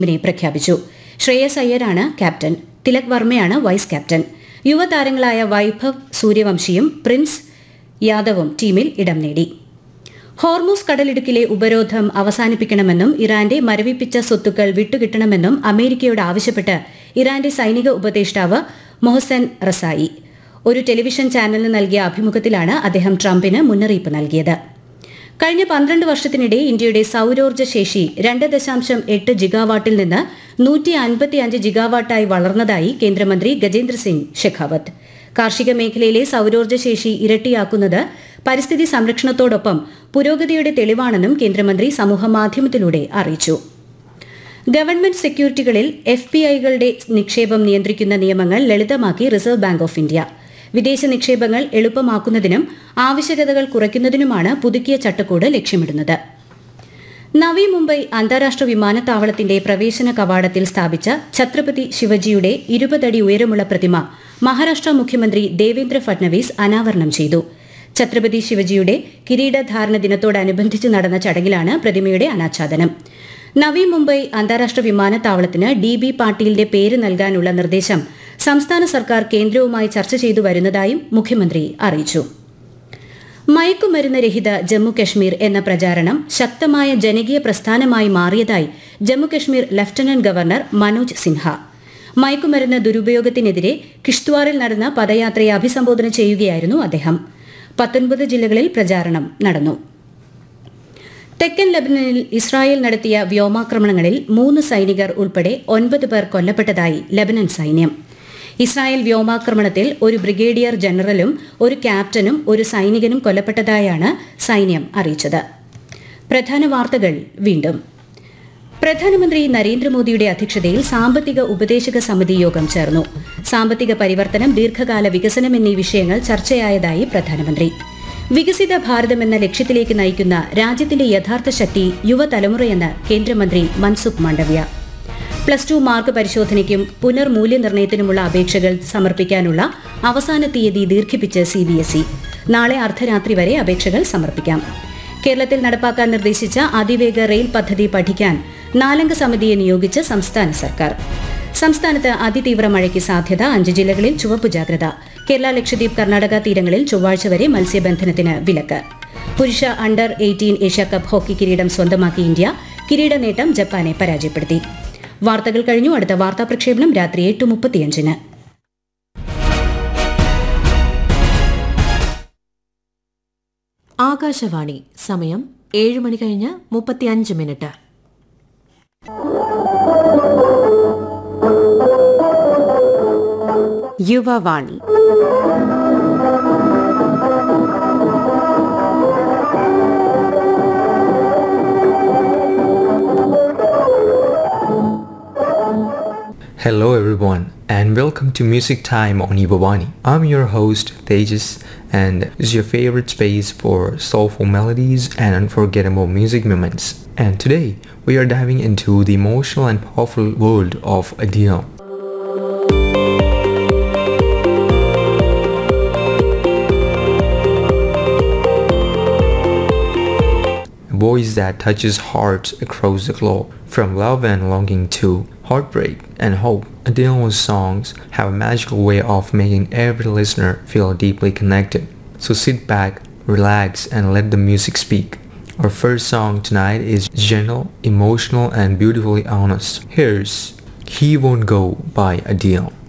ിനെ പ്രഖ്യാപിച്ചു ശ്രേയസ് അയ്യരാണ് ക്യാപ്റ്റൻ തിലക് വർമ്മയാണ് വൈസ് ക്യാപ്റ്റൻ യുവതാരങ്ങളായ വൈഭവ് സൂര്യവംശിയും പ്രിൻസ് യാദവും ടീമിൽ ഇടം നേടി ഹോർമൂസ് കടലിടുക്കിലെ ഉപരോധം അവസാനിപ്പിക്കണമെന്നും ഇറാന്റെ മരവിപ്പിച്ച സ്വത്തുക്കൾ വിട്ടുകിട്ടണമെന്നും അമേരിക്കയോട് ആവശ്യപ്പെട്ട് ഇറാന്റെ സൈനിക ഉപദേഷ്ടാവ് മൊഹസൻ റസായി ഒരു ടെലിവിഷൻ ചാനലിന് നൽകിയ അഭിമുഖത്തിലാണ് അദ്ദേഹം ട്രംപിന് മുന്നറിയിപ്പ് നൽകിയത് കഴിഞ്ഞ പന്ത്രണ്ട് വർഷത്തിനിടെ ഇന്ത്യയുടെ സൌരോർജ്ജ ശേഷി രണ്ട് ദശാംശം എട്ട് ജിഗാവാട്ടിൽ നിന്ന് നൂറ്റി അൻപത്തിയഞ്ച് ജിഗാവാട്ടായി വളർന്നതായി കേന്ദ്രമന്ത്രി ഗജേന്ദ്ര സിംഗ് ഷെഖാവത്ത് കാർഷിക മേഖലയിലെ സൌരോർജ്ജ ശേഷി ഇരട്ടിയാക്കുന്നത് പരിസ്ഥിതി സംരക്ഷണത്തോടൊപ്പം പുരോഗതിയുടെ തെളിവാണെന്നും കേന്ദ്രമന്ത്രി സമൂഹമാധ്യമത്തിലൂടെ അറിയിച്ചു ഗവൺമെന്റ് സെക്യൂരിറ്റികളിൽ എഫ് പി ഐകളുടെ നിക്ഷേപം നിയന്ത്രിക്കുന്ന നിയമങ്ങൾ ലളിതമാക്കി റിസർവ് ബാങ്ക് ഓഫ് ഇന്ത്യ വിദേശ നിക്ഷേപങ്ങൾ എളുപ്പമാക്കുന്നതിനും ആവശ്യകതകൾ കുറയ്ക്കുന്നതിനുമാണ് പുതുക്കിയ ചട്ടക്കൂട് ലക്ഷ്യമിടുന്നത് നവി മുംബൈ അന്താരാഷ്ട്ര വിമാനത്താവളത്തിന്റെ പ്രവേശന കവാടത്തിൽ സ്ഥാപിച്ച ഛത്രപതി ശിവജിയുടെ ഇരുപതടി ഉയരമുള്ള പ്രതിമ മഹാരാഷ്ട്ര മുഖ്യമന്ത്രി ദേവേന്ദ്ര ഫട്നവിസ് അനാവരണം ചെയ്തു ഛത്രപതി ശിവജിയുടെ കിരീടധാരണ ദിനത്തോടനുബന്ധിച്ച് നടന്ന ചടങ്ങിലാണ് പ്രതിമയുടെ അനാച്ഛാദനം നവി മുംബൈ അന്താരാഷ്ട്ര വിമാനത്താവളത്തിന് ഡി ബി പാട്ടീലിന്റെ പേര് നൽകാനുള്ള നിർദ്ദേശം സംസ്ഥാന സർക്കാർ കേന്ദ്രവുമായി ചർച്ച ചെയ്തു വരുന്നതായും മുഖ്യമന്ത്രി അറിയിച്ചു മയക്കുമരുന്ന് രഹിത ജമ്മു കശ്മീർ എന്ന പ്രചാരണം ശക്തമായ ജനകീയ പ്രസ്ഥാനമായി മാറിയതായി ജമ്മു കശ്മീർ ലഫ്റ്റനന്റ് ഗവർണർ മനോജ് സിൻഹ മയക്കുമരുന്ന് ദുരുപയോഗത്തിനെതിരെ കിഷ്ത്വാറിൽ നടന്ന പദയാത്രയെ അഭിസംബോധന ചെയ്യുകയായിരുന്നു അദ്ദേഹം പത്തൊൻപത് ജില്ലകളിൽ പ്രചാരണം നടന്നു തെക്കൻ ലബനനിൽ ഇസ്രായേൽ നടത്തിയ വ്യോമാക്രമണങ്ങളിൽ മൂന്ന് സൈനികർ ഉൾപ്പെടെ ഒൻപത് പേർ കൊല്ലപ്പെട്ടതായി ലബനൻ സൈന്യം ഇസ്രായേൽ വ്യോമാക്രമണത്തിൽ ഒരു ബ്രിഗേഡിയർ ജനറലും ഒരു ക്യാപ്റ്റനും ഒരു സൈനികനും കൊല്ലപ്പെട്ടതായാണ് സൈന്യം അറിയിച്ചത് പ്രധാന വാർത്തകൾ വീണ്ടും പ്രധാനമന്ത്രി നരേന്ദ്രമോദിയുടെ അധ്യക്ഷതയിൽ സാമ്പത്തിക ഉപദേശക സമിതി യോഗം ചേർന്നു സാമ്പത്തിക പരിവർത്തനം ദീർഘകാല വികസനം എന്നീ വിഷയങ്ങൾ ചർച്ചയായതായി പ്രധാനമന്ത്രി വികസിത ഭാരതം എന്ന ലക്ഷ്യത്തിലേക്ക് നയിക്കുന്ന രാജ്യത്തിന്റെ യഥാർത്ഥ ശക്തി യുവതലമുറയെന്ന് കേന്ദ്രമന്ത്രി Mansukh Mandaviya plus two mark പരിശോധനയ്ക്കും പുനർമൂല്യനിർണ്ണയത്തിനുമുള്ള അപേക്ഷകൾ സമർപ്പിക്കാനുള്ള അവസാന തീയതി ദീർഘിപ്പിച്ച് സി ബി എസ് ഇ നാളെ അർദ്ധരാത്രി വരെ അപേക്ഷകൾ സമർപ്പിക്കാം കേരളത്തിൽ നടപ്പാക്കാൻ നിർദ്ദേശിച്ച അതിവേഗ റെയിൽ പദ്ധതി പഠിക്കാൻ നാലംഗ സമിതിയെ നിയോഗിച്ച് സംസ്ഥാന സർക്കാർ സംസ്ഥാനത്ത് അതിതീവ്ര മഴയ്ക്ക് സാധ്യത അഞ്ച് ജില്ലകളിൽ ചുവപ്പ് ജാഗ്രത കേരള ലക്ഷദ്വീപ് കർണാടക തീരങ്ങളിൽ ചൊവ്വാഴ്ച വരെ മത്സ്യബന്ധനത്തിന് വിലക്ക് പുരുഷ അണ്ടർ എയ്റ്റീൻ ഏഷ്യാകപ്പ് ഹോക്കി കിരീടം സ്വന്തമാക്കി ഇന്ത്യ കിരീട നേട്ടം ജപ്പാനെ പരാജയപ്പെടുത്തി വാർത്തകൾ കഴിഞ്ഞു അടുത്ത വാർത്താ പ്രക്ഷേപണം രാത്രി എട്ട് മുപ്പത്തിയഞ്ചിന് ആകാശവാണി സമയം ഏഴ് മണി കഴിഞ്ഞ് മുപ്പത്തിയഞ്ച് minute Yuvavani Hello everyone and welcome to Music Time on Ibawani. I'm your host Tejas and this is your favorite space for soulful melodies and unforgettable music moments. And today we are diving into the emotional and powerful world of Adele. A voice that touches hearts across the globe, from love and longing to heartbreak and hope. Adele's songs have a magical way of making every listener feel deeply connected. So sit back, relax, and let the music speak. Our first song tonight is gentle, emotional, and beautifully honest. Here's He Won't Go by Adele.